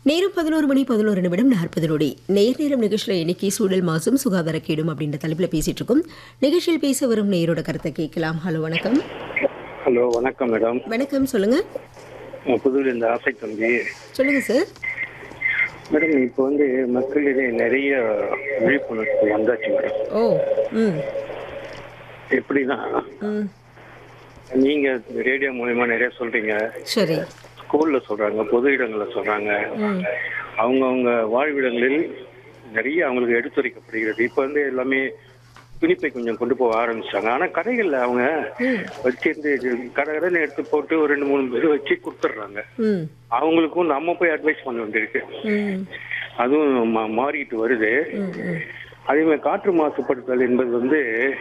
நேரம் பதினோரு மணி பதினோரு நிமிடம் நாற்பது நொடி நேர் நேரம் நிகழ்ச்சியில் இன்னைக்கு சூழல் மாசும் சுகாதார கேடும் அப்படின்ற தலைப்பில் பேசிட்டு இருக்கோம் நிகழ்ச்சியில் பேச வரும் நேரோட கருத்தை கேட்கலாம் ஹலோ வணக்கம் ஹலோ வணக்கம் மேடம் வணக்கம் சொல்லுங்க புதுவில் இந்த ஆசை தம்பி சொல்லுங்க சார் மேடம் இப்போ வந்து மக்களிடையே நிறைய விழிப்புணர்வு வந்தாச்சு மேடம் ஓ ம் எப்படின்னா ம் நீங்க ரேடியோ மூலயமா நிறைய சொல்றீங்க சரி ஸ்கூல்ல சொல்றாங்க பொது இடங்கள்ல சொல்றாங்க ம் அவங்கவுங்க வாழ்விடங்களில் நிறைய அவங்களுக்கு எடுத்துரைக்கப்படுகிறது இப்போ வந்து எல்லாமே துணிப்பை கொஞ்சம் கொண்டு போக ஆரம்பிச்சாங்க ஆனா கடைகள்ல அவங்க வச்சிருந்து கடை கடைன்னு எடுத்து போட்டு ஒரு ரெண்டு மூணு பேர் வச்சு கொடுத்துட்றாங்க ம் அவங்களுக்கும் நம்ம போய் அட்வைஸ் பண்ண வேண்டியிருக்கு ம் அதுவும் மா- மாறிட்டு வருது ம் ம் அதே மாதிரி காற்று மாசுபடுத்தல் என்பது வந்து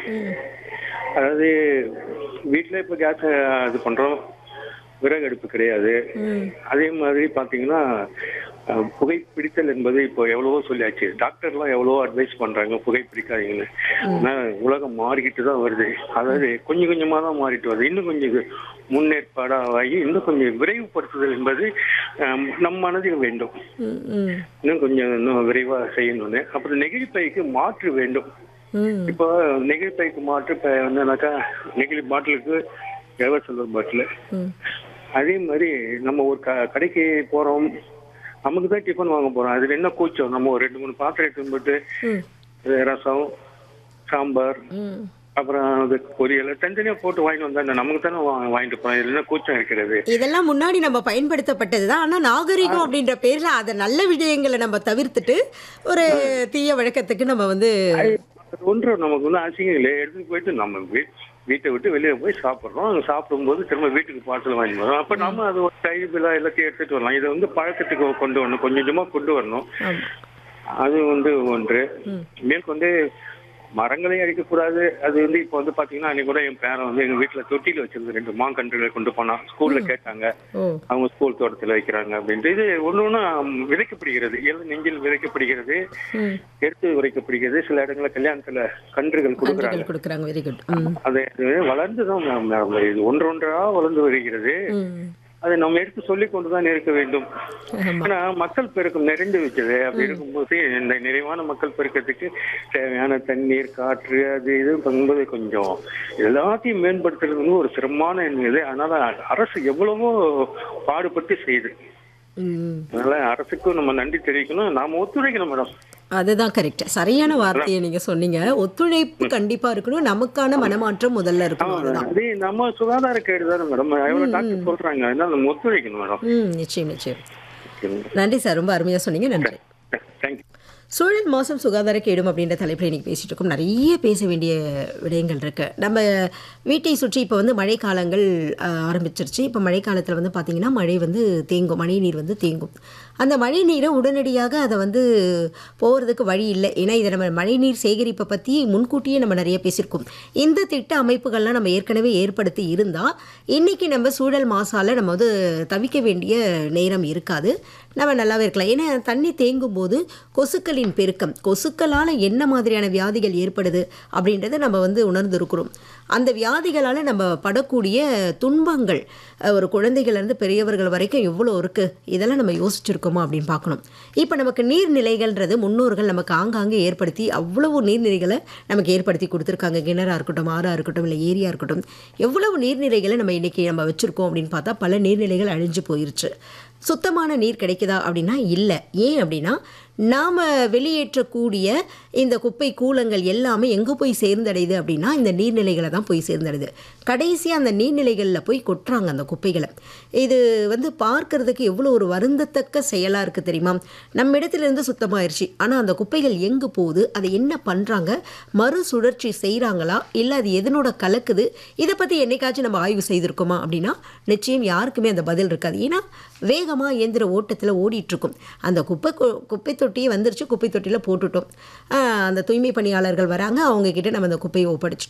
அதாவது வீட்டில் இப்போ கேஸ் இது பண்ணுறோம் விறகு அடுப்பு கிடையாது ம் அதே மாதிரி பார்த்தீங்கன்னா அஹ், புகைப்பிடித்தல் என்பது இப்போ எவ்வளவோ சொல்லியாச்சு டாக்டர்லாம் எவ்வளவோ அட்வைஸ் பண்றாங்க புகைப்பிடிக்காதீங்கன்னு ஆனால் உலகம் மாறிக்கிட்டு தான் வருது அதாவது கொஞ்சம் கொஞ்சமாக தான் மாறிட்டு வருது இன்னும் கொஞ்சம் இது முன்னேற்பாடாக ஆகி இன்னும் கொஞ்சம் விரைவுபடுத்துதல் என்பது அஹ், நம் மனதில் வேண்டும் ம் ம் இன்னும் கொஞ்சம் இன்னும் விரைவாக செய்யணும்னு அப்புறம் நெகிழிப்பைக்கு மாற்று வேண்டும் ம் இப்போ நெகிழிப்பைக்கு மாற்று இப்போ என்னன்னாக்கா நெகிழி பாட்டிலுக்கு எவர் சில்வர் பாட்டில் ம் அதே மாதிரி நம்ம ஒரு க கடைக்கு போறோம் நமக்கு தான் டிஃபன் வாங்க போறோம் அதுல என்ன கூச்சம் நம்ம ஒரு ரெண்டு மூணு பாத்திரம் எடுத்து போட்டு ம் ரசம் சாம்பார் ம் அப்புறம் அது பொரியல் தனித்தனியா போட்டு வாங்கிட்டு வந்தா நமக்கு தானே வா- வாங்கிட்டு போறோம் இதுல என்ன கூச்சம் இருக்கிறது இதெல்லாம் முன்னாடி நம்ம பயன்படுத்தப்பட்டது தான் ஆனால் நாகரிகம் அப்படின்ற பேரில் அதை நல்ல விஷயங்களை நம்ம தவிர்த்துட்டு ஒரு தீய வழக்கத்துக்கு நம்ம வந்து அது ஒன்று நமக்கு வந்து அசிங்கம் இல்லை எடுத்துட்டு போயிட்டு நம்ம வீ- வீட்டை விட்டு வெளியே போய் சாப்பிட்றோம் அங்கே சாப்பிடும்போது திரும்ப வீட்டுக்கு பார்சல் வாங்கி வரோம் அப்போ நம்ம அது ஒரு டைபிளாக எல்லாத்தையும் எடுத்துட்டு வரலாம் இதை வந்து பழக்கத்துக்கு கொண்டு வரணும் கொஞ்சம் கொஞ்சமாக கொண்டு வரணும் ஆமா. அது வந்து ஒன்று ம். மேற்கொண்டு மரங்களை அழிக்கக்கூடாது அது வந்து இப்போ வந்து பாத்தீங்கன்னா அன்னைக்கு கூட என் பேரன் வந்து எங்க வீட்டுல தொட்டியில வச்சிருந்து ரெண்டு மாங்கன்றுகளை கொண்டு போனான் ஸ்கூல்ல கேட்டாங்க ஓ அவங்க ஸ்கூல் தோட்டத்துல வைக்கிறாங்க அப்படின்ட்டு இது ஒண்ணு ஒண்ணு விதைக்கப்படுகிறது எல்லாம் நெஞ்சில் விதைக்கப்படுகிறது ம் எடுத்து உரைக்கப்படுகிறது சில இடங்கள்ல கல்யாணத்துல கன்றுகள் கொடுக்குறாங்க கன்றுகள் கொடுக்குறாங்க வெரி குட் ம் அது இது வளர்ந்துதான் ம- ம- இது ஒன்றொன்றா வளர்ந்து வருகிறது ம் அதை நம்ம எடுத்து சொல்லிக் கொண்டுதான் இருக்க வேண்டும் ஆமா ஆனா மக்கள் பெருக்கம் நிறைந்து விட்டது அப்படி இருக்கும்போது இந்த நிறைவான மக்கள் பெருக்கத்துக்கு தேவையான தண்ணீர் காற்று அது இது பண்ணும்போது கொஞ்சம் எல்லாத்தையும் மேம்படுத்துறது வந்து ஒரு சிரமமான இது அதனால அரசு எவ்வளவோ பாடுபட்டு செய்யுது ம் அதனால அரசுக்கும் நம்ம நன்றி தெரிவிக்கணும் நாம ஒத்துழைக்கணும் மேடம் அதுதான் கரெக்ட் சரியான வார்த்தையை நீங்க சொன்னீங்க ஒத்துழைப்பு கண்டிப்பா இருக்கணும் நமக்கான மனமாற்றம் முதல்ல இருக்கணும் அதுதான் அதே நம்ம சுகாதார கேடு தானே மேடம் எவ்வளவு டாக்டர் சொல்றாங்க அதனால நம்ம ஒத்துழைக்கணும் மேடம் ம் நிச்சயம் நிச்சயம் நன்றி சார் ரொம்ப அருமையா சொன்னீங்க நன்றி தேங்க்யூ சூழல் மோசம் சுகாதார கேடும் அப்படின்ற தலைப்பில் இன்றைக்கி பேசிகிட்டு இருக்கோம் நிறைய பேச வேண்டிய விடயங்கள் இருக்குது நம்ம வீட்டை சுற்றி இப்போ வந்து மழைக்காலங்கள் ஆஹ், ஆரம்பிச்சிருச்சு இப்போ மழைக்காலத்தில் வந்து பார்த்திங்கன்னா மழை வந்து தேங்கும் மழை நீர் வந்து தேங்கும் அந்த மழை நீரை உடனடியாக அதை வந்து போகிறதுக்கு வழி இல்லை ஏன்னா இதை நம்ம மழைநீர் சேகரிப்பை பற்றி முன்கூட்டியே நம்ம நிறைய பேசியிருக்கோம் இந்த திட்ட அமைப்புகள்லாம் நம்ம ஏற்கனவே ஏற்படுத்தி இருந்தால் இன்றைக்கி நம்ம சூழல் மாசால நம்ம வந்து தவிக்க வேண்டிய நேரம் இருக்காது நம்ம நல்லாவே இருக்கலாம் ஏன்னா தண்ணி தேங்கும் போது கொசுக்களின் பெருக்கம் கொசுக்களால் என்ன மாதிரியான வியாதிகள் ஏற்படுது அப்படின்றத நம்ம வந்து உணர்ந்திருக்கிறோம் அந்த வியாதிகளால் நம்ம படக்கூடிய துன்பங்கள் அஹ், ஒரு குழந்தைகள்லேருந்து பெரியவர்கள் வரைக்கும் எவ்வளோ இருக்குது இதெல்லாம் நம்ம யோசிச்சிருக்கோமா அப்படின்னு பார்க்கணும் இப்போ நமக்கு நீர்நிலைகள்ன்றது முன்னோர்கள் நமக்கு ஆங்காங்கே ஏற்படுத்தி அவ்வளவு நீர்நிலைகளை நமக்கு ஏற்படுத்தி கொடுத்துருக்காங்க கிணறா இருக்கட்டும் ஆறா இருக்கட்டும் இல்லை ஏரியா இருக்கட்டும் எவ்வளவு நீர்நிலைகளை நம்ம இன்றைக்கி நம்ம வச்சுருக்கோம் அப்படின்னு பார்த்தா பல நீர்நிலைகள் அழிஞ்சு போயிருச்சு சுத்தமான நீர் கிடைக்குதா அப்படின்னா இல்லை ஏன் அப்படின்னா நாம் வெளியேற்றக்கூடிய இந்த குப்பை கூலங்கள் எல்லாமே எங்கே போய் சேர்ந்தடையுது அப்படின்னா இந்த நீர்நிலைகளை தான் போய் சேர்ந்தடையுது கடைசியாக அந்த நீர்நிலைகளில் போய் கொட்டுறாங்க அந்த குப்பைகளை இது வந்து பார்க்கறதுக்கு எவ்வளோ ஒரு வருந்தத்தக்க செயலாக இருக்குது தெரியுமா நம்ம இடத்துலேருந்து சுத்தமாயிருச்சு ஆனால் அந்த குப்பைகள் எங்கே போகுது அதை என்ன பண்ணுறாங்க மறுசுழற்சி செய்கிறாங்களா இல்லை அது எதனோட கலக்குது இதை பற்றி என்னைக்காச்சும் நம்ம ஆய்வு செய்திருக்கோமா அப்படின்னா நிச்சயம் யாருக்குமே அந்த பதில் இருக்காது ஏன்னா வேகமாக இயந்திர ஓட்டத்தில் ஓடிட்டுருக்கும் அந்த குப்பை கொ- குப்பை தொட்டியே வந்துருச்சு குப்பை தொட்டியில் போட்டுட்டோம் ஆஹ் அந்த தூய்மை பணியாளர்கள் வராங்க அவங்க கிட்ட நம்ம அந்த குப்பையை ஒப்படைச்சிட்டோம்